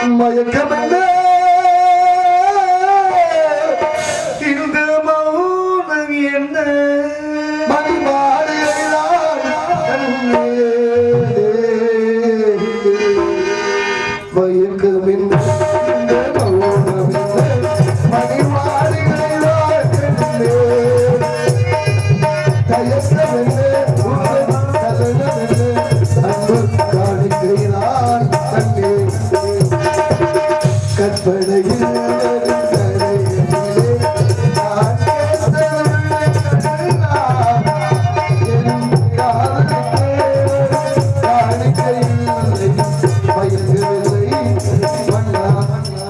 மயக்கமென்ன இந்த மௌனம் என்ன மணிமாலையிலான் கண்ணே. மயக்கமென்ன இந்த மௌனம் என்ன மணிமாலையிலான் கண்ணே. தயக்கமென்ன உந்தன் சலனமென்ன அன்பு காணிக்கைதான் கண்ணே கற்பனையில் கரையிலே நான் கேட்டதுள்ள கண்ணெல்லாம் என் காதலுக்கே காணிக்கையில்லை, மயங்கவில்லை மன்னா, மன்னா.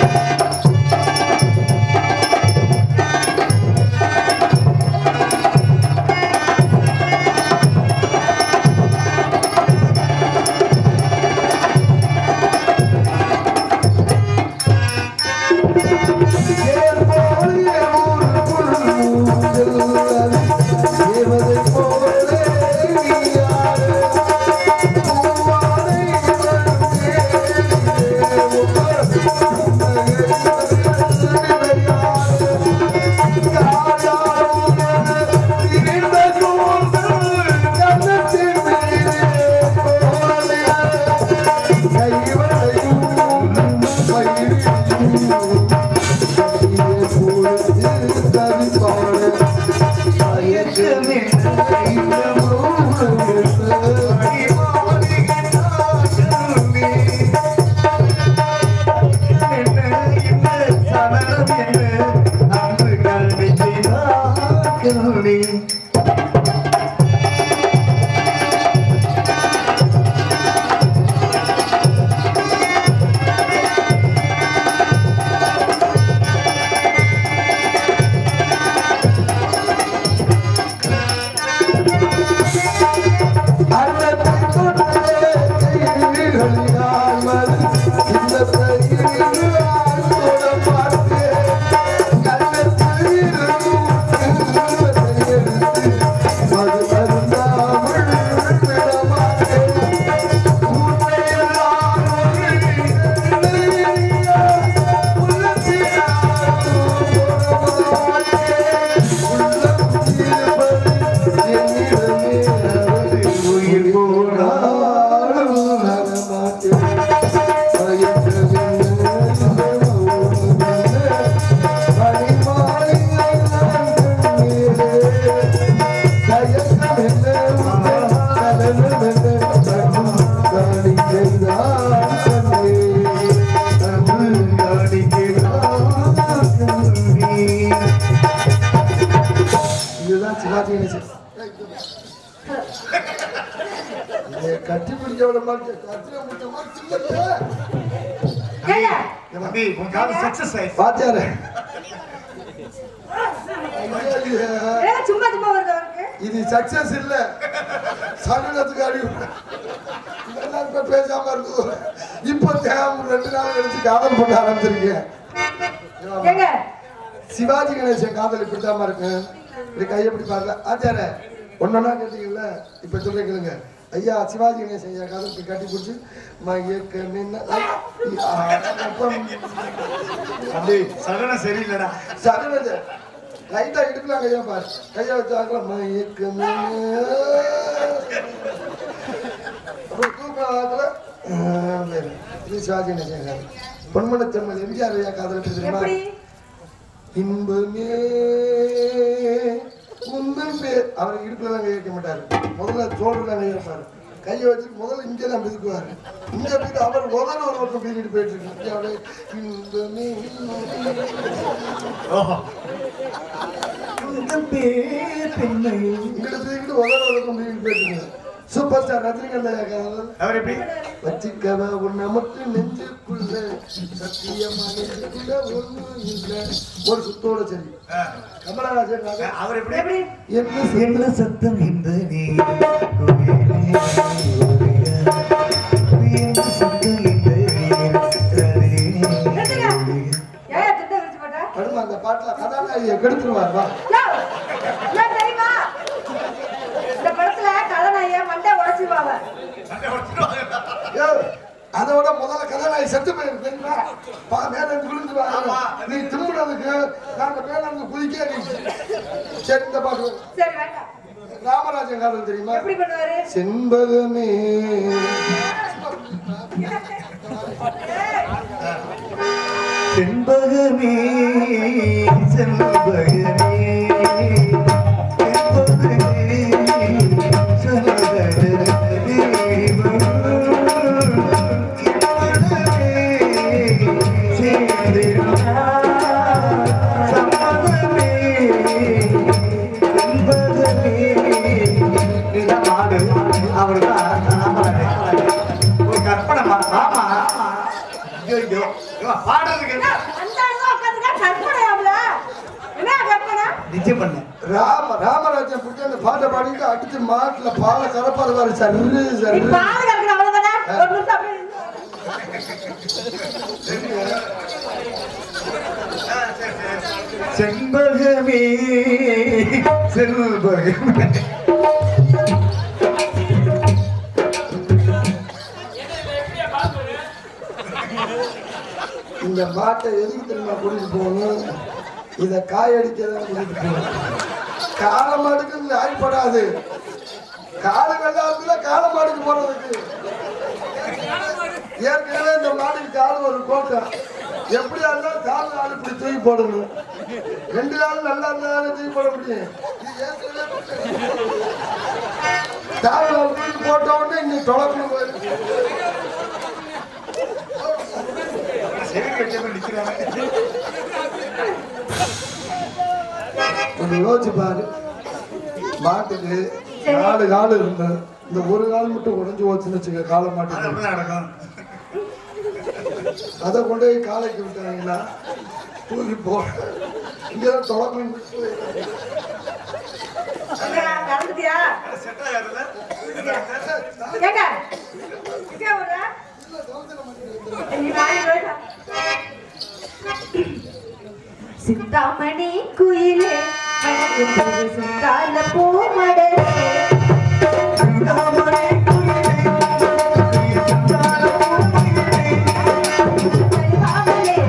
உயிர் போனாலும் இதுதான் சிவாஜி கணேசன் இதை கட்டி பிடிக்க விட மாட்டேன் கட்டில முடிச்ச மாதிரி சின்னது. ஏங்க, தம்பி உன் காது சக்சஸ் ஆயிடுச்சு வாத்தியாரே. ஐயா, இது- ஏங்க சும்மா சும்மா வருது அவருக்கு இது சக்சஸ் இல்ல சகலத்துக்கு அறிவு இதெல்லாம் இப்ப பேசாம இருக்கு இப்ப தேவை ரெண்டு நாள் கழிச்சு காதல் பண்ண ஆரம்பிச்சிருக்கேன் ஏங்க சிவாஜி கணேசன் காதல் இப்படித்தாம இருக்கு இப்படி கையை இப்படி பாருங்க ஆச்சார ஒன்னொன்னா கேட்டீங்கல்ல இப்ப சொல்றீங்க ஐயா சிவாஜி கணேசன் ஐயா காதலுக்கு கட்டி பிடிச்சி மயக்க நின்ன தம்பி சகனம் சரியில்லடா சகனது லைட்டா இடுக்கலாம் கையா பாரு கையா வச்சாங்களா மயக்க நின்ன அப்புறம் தூக்கம் ஆகல இது சிவாஜி கணேசன் காதல் பொன்மன திருமதி எம்ஜிஆர் ஐயா காதல் எப்படி தெரியுமா எப்படி இன்பமே உந்தன் பேர் அவர் இடுப்புல தான் கை வைக்க மாட்டாரு முதல்ல தோல்ல கை வைப்பாரு கையை வச்சு முதல்ல இங்கே தான் மிதிக்குவாரு இங்க போயிட்டு அவர் முதல்ல ஒரு பக்கம் பீக்கிட்டு போயிட்டு இருக்கு இங்கே அப்படியே இன்பமே ஓஹோ உந்தன் பேர் பெண்ணை இங்கிட்ட தூக்கிட்டு முதல்ல ஒரு பக்கம் பீக்கிட்டு போயிட்டு இருக்கு சூப்பர் ஸ்டார் ரஜினிகாந்த் ஐயா காதல் அவர் எப்படி வச்சிக்கவ உன்னை மட்டும் நெஞ்சுக்குள்ள சத்தியமா நெஞ்சுக்குள்ள ஒண்ணு இல்ல ஒரு சுத்தோட சரி ஆ. கமலஹாசன் காதல். அவர் எப்படி எப்படி என்ன சத்தம்? என்ன சத்தம் இந்த நீ நிறுத்துங்க. ஏன் திட்ட விரிச்சு போட்டா அடுத்து அந்த பாட்டுல கதாநாயகியை கெடுத்துருவார் வா யோ, ஏன் தெரியுமா இந்த படத்துல கதாநாயகிய மண்டை உடைச்சிருவாங்க யோ, அதோட முதல்ல கதாநாயகி செத்து போயிருக்கு தெரியுமா பா மேல இருந்து விழுந்து வா. நீ திரும்பினதுக்கு நாங்க மேல இருந்து குதிக்க நீ சரி இந்த பாட்டு சரி வேண்டாம் ராமராஜன் காதல் தெரியுமா எப்படி பண்ணுவாரு செண்பகமே செண்பகமே செண்பகமே செண்பகமே பாடுறதுக்கு என்ன அந்த ஆளுங்க உட்காந்துக்கா கற்பனையாம்ல என்ன கற்பனை நிச்சயம் பண்ண ராம ராமராஜன் பிடிச்சி அந்த பாட்டை பாடிட்டு அடிச்சு மாட்டுல பாலை கலப்பாரு சரு நீ சரு பால் கறக்குற அவ்வளவுதானே ஒரு நிமிஷம் அப்படியே நின்னு. செண்பகமே செல்வகமே இந்த மாட்டை எதுக்கு தெரியுமா கூட்டிட்டு போகணும் இதை காயடிக்க தான் கூட்டிட்டு போகணும் காளை மாடுக்கு இந்த ஆய்ப்படாது காடு வெள்ளாத்துல காளை மாடுக்கு போறதுக்கு ஏற்கனவே இந்த மாடுக்கு கால் ஒரு கோட்டம் எப்படியா இருந்தாலும் கால் நாள் இப்படி தூக்கி போடணும் ரெண்டு நாள் நல்லா இருந்தாலும் தூக்கி போட முடியும் இது ஏற்கனவே கால் நாள் தூக்கி போட்ட உடனே இங்க தொடக்கணும் போயிருக்கு செவி வைக்காம நிக்கிறாங்க கொஞ்சம் யோசிச்சு பாரு மாட்டுக்கு நாலு கால் இருந்து இந்த ஒரு கால் மட்டும் உடைஞ்சு போச்சுன்னு வச்சுக்க காலை அது மாட்டுக்கு அப்படிதான் நடக்கும் அதை கொண்டு போய் காலைக்கு விட்டாங்கன்னா தூக்கி போ இங்கதான் தொடக்கம் என்னடா, கறந்துட்டியா? செட் ஆகாதுல்ல ஏங்க, இங்கே வர்ற? நீ வாங்கி போயிட்டா. சிந்தாமணி குயிலே அழகு புது சிந்தால பூமடலே கல்வாமலே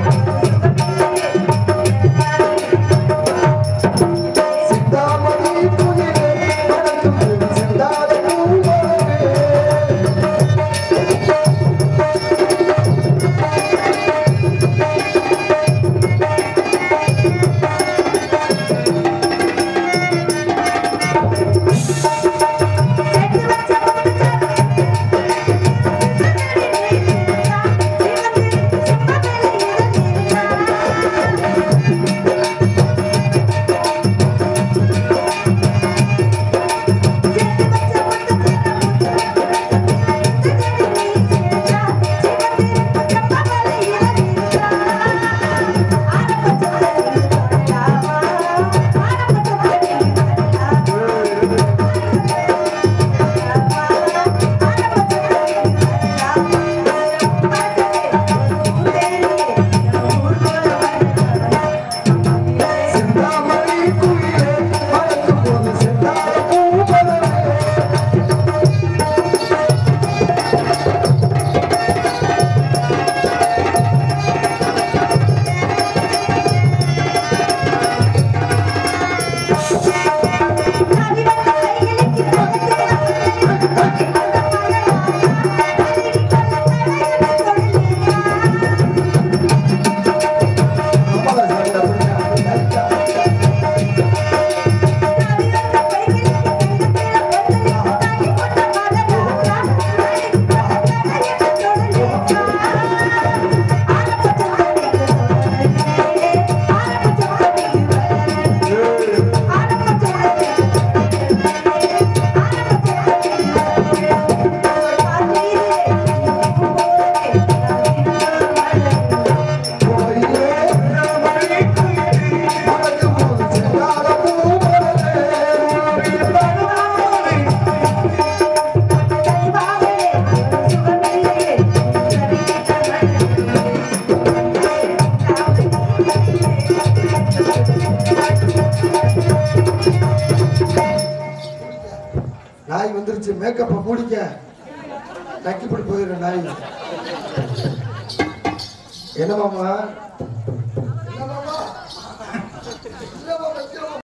சிந்தாமணி புயலே வணக்கம் புது சிந்தாத பூமலரே. சிந்தாமணி குயிலே வணக்கம் புது சிந்தாத பூமலரே. அம்மாவை சாப்பிட்டா பிடிச்சா? குயிலே மணி குயிலே வணக்கம் புது சிந்தாத பூமலரே. நாய் வந்துருச்சு மேக்கப்பை மூடிக்க நக்கிப்படி போயிடுற நாய் என்ன மாமா